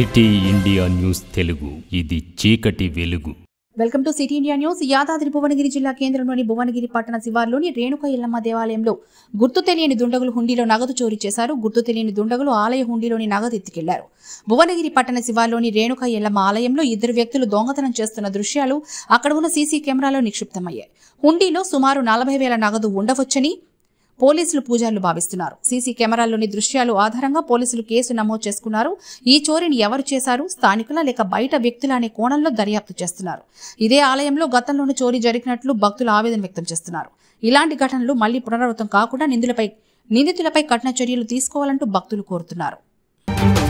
city India news Telugu ఇది చీకటి వెలుగు welcome to city India news Yadadri Bhuvanagiri జిల్లా కేంద్రంలోని భువనగిరి పట్టణ శివార్లోని రేణుక ఎల్లమ్మ దేవాలయంలో గుర్తు తెలియని దుండగులు హుండీలో నగదు చోరీ చేశారు గుర్తు తెలియని దుండగులు ఆలయ హుండీలోని నగదు ఎత్తుకెళ్లారు భువనగిరి పట్టణ శివార్లోని రేణుక ఎల్లమ్మ ఆలయంలో ఇద్దరు వ్యక్తులు దొంగతనం చేస్తున్న దృశ్యాలు అక్కడ ఉన్న సీసీ కెమెరాలో నిక్షిప్తమయ్యాయి హుండీలో సుమారు నలభై వేల నగదు ఉండవచ్చని పోలీసులు పూజారులు భావిస్తున్నారు సీసీ కెమెరాల్లోని దృశ్యాలు ఆధారంగా పోలీసులు కేసు నమోదు చేసుకున్నారు ఈ చోరీని ఎవరు చేశారు స్థానికుల లేక బయట వ్యక్తుల అనే కోణంలో దర్యాప్తు చేస్తున్నారు ఇదే ఆలయంలో గతంలోనూ చోరీ జరిగినట్లు భక్తులు ఆవేదన వ్యక్తం చేస్తున్నారు ఇలాంటి ఘటనలు మళ్లీ పునరావృతం కాకుండా నిందులపై నిందితులపై కఠిన చర్యలు తీసుకోవాలంటూ భక్తులు కోరుతున్నారు